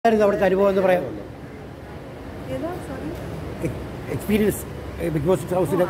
ആയിരുന്നു അവിടുത്തെ അനുഭവം എന്ന് പറയാം ഏതാ സോറി എക്സ്പീരിയൻസ് ബിഗ് ബോസ് ഹൗസിലെ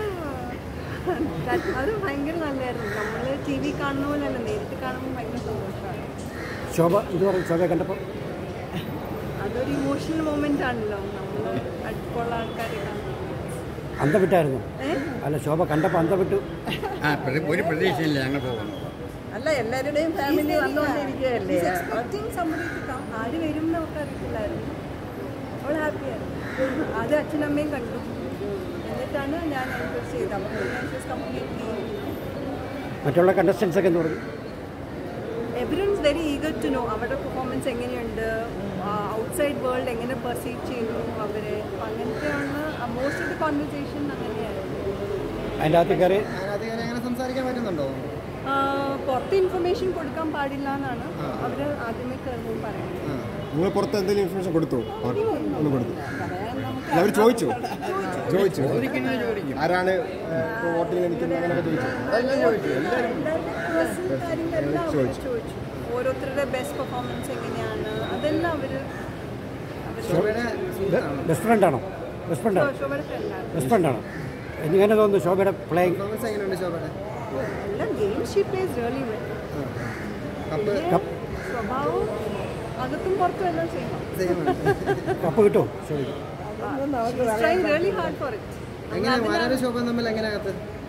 അത് അത് ഭയങ്കര നല്ലതായിരുന്നു നമ്മൾ ടി വി കാണുന്ന പോലെയല്ല നേരിട്ട് കാണുമ്പോൾ ഭയങ്കര സന്തോഷമാണ് ശോഭ ഇത് പറയും ശോഭയെ കണ്ടപ്പോൾ അതൊരു ഇമോഷണൽ മൊമെന്റ് ആണല്ലോ നമ്മൾ അടുപ്പുള്ള ആൾക്കാരെ കാണുമ്പോൾ അന്തം വിട്ടായിരുന്നു ഏ? അല്ല ശോഭ കണ്ടപ്പോൾ അന്തം വിട്ടു ആ പ്രതി- ഒരു പ്രതീക്ഷയില്ല ഞങ്ങൾ പോകുന്നു അല്ല എല്ലാവരുടെയും ഫാമിലി വന്നുകൊണ്ടിരിക്കുകയല്ലേ He's expecting somebody to come. ആര് വരും എന്ന് അവർക്ക് അറിയില്ലായിരുന്നു അവൾ ഹാപ്പിയായിരുന്നു അത് അച്ഛനമ്മയും കണ്ടു എന്നിട്ടാണ് ഞാൻ എൻക്വയറി ചെയ്തത് അപ്പോൾ കംപ്ലീറ്റ്ലി മറ്റുള്ള കണ്ടസ്റ്റൻസ് ഒക്കെ എന്ന് പറഞ്ഞു everyone's very eager to know അവരുടെ പെർഫോമൻസ് എങ്ങനെയുണ്ട് ഔട്ട്സൈഡ് വേൾഡ് എങ്ങനെ പെർസീവ് ചെയ്യുന്നു അവരെ അപ്പം അങ്ങനത്തെയാണ് മോസ്റ്റ് ഓഫ് ദി കോൺവെർസേഷൻ അങ്ങനെയായിരുന്നു അതിൻ്റെ അകത്ത് കയറി അതിനകത്ത് കയറി അങ്ങനെ സംസാരിക്കാൻ പറ്റുന്നുണ്ടോ ആ, പുറത്ത് ഇൻഫർമേഷൻ കൊടുക്കാൻ പാടില്ല എന്നാണ് അവർ ആദ്യമേ കയറുമ്പോൾ പറയുന്നത് നിങ്ങൾ പുറത്ത് എന്തെങ്കിലും ഇൻഫർമേഷൻ കൊടുത്തു ഒന്ന് കൊടുത്തു പറയാൻ നമുക്ക് അവർ ചോദിച്ചു ചോദിച്ചു ചോദിക്കുന്നത് ചോദിക്കും ആരാണ് ഇപ്പോൾ വോട്ടിൽ നിൽക്കുന്നത് അങ്ങനെയൊക്കെ ചോദിച്ചു അതെല്ലാം ചോദിച്ചു എല്ലാവരും പേഴ്സണൽ കാര്യങ്ങളെല്ലാം അവർ ചോദിച്ചു ഓരോരുത്തരുടെ ബെസ്റ്റ് പെർഫോമൻസ് എങ്ങനെയാണ് അതെല്ലാം അവർ ശോഭയുടെ ബെസ്റ്റ് ഫ്രണ്ടാണോ ബെസ്റ്റ് ഫ്രണ്ടാണ് ശോഭയുടെ ഫ്രണ്ടാണ് ബെസ്റ്റ് ഫ്രണ്ടാണോ എനിക്കെന്നെ തോന്നുന്നു ശോഭയുടെ പ്ലേയിങ് പെർഫോമൻസ് എങ്ങനെയുണ്ട് ശോഭയുടെ എല്ലാം game she plays really well cup cup സ്വഭാവവും അകത്തും പുറത്തും എല്ലാം ചെയ്യണം ചെയ്യുന്നുണ്ട് കപ്പ് കിട്ടുമോ ശോഭയ്ക്ക് trying really hard for it എങ്ങനെ വളരെ ശോഭ തമ്മിൽ എങ്ങനെ അകത്ത്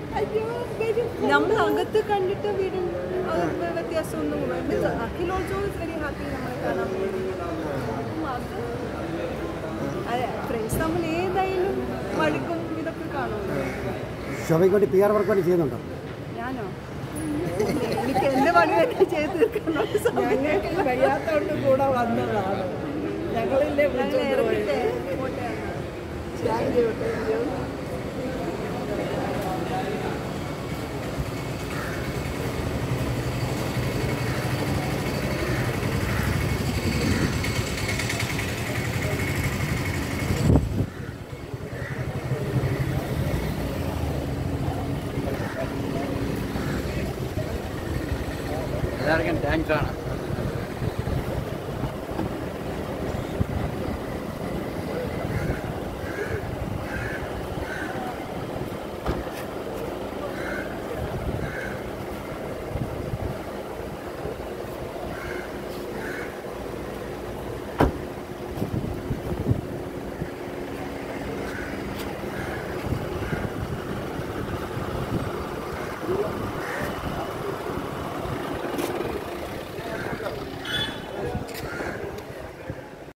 നമ്മൾ അകത്ത് കണ്ടിട്ട് വീട് അകത്ത് വ്യത്യാസമൊന്നും means Akhil also is very happy നമ്മളെ കാണാൻ വേണ്ടി അപ്പം അത് അതെ ഫ്രണ്ട്സ് തമ്മിൽ ഏതായാലും വഴുക്കും ഇതൊക്കെ കാണുമല്ലോ ശോഭയ്ക്ക് വേണ്ടി പി ആർ വർക്ക് വേണ്ടി ചെയ്യുന്നുണ്ടോ ഞാനോ എനിക്ക് എന്റെ പണി തന്നെ ചെയ്ത് തീർക്കാനുള്ള സമയം ഞങ്ങൾക്ക് വയ്യാത്തോണ്ട് കൂടെ വന്നതാണ് ഞങ്ങളില്ലേ ഞങ്ങൾ വിളിച്ചോണ്ട് പോയത് ഇറങ്ങിയിട്ട് പോട്ടെ താങ്ക് യു താങ്ക് യു എല്ലാവർക്കും താങ്ക്സ് ആണ്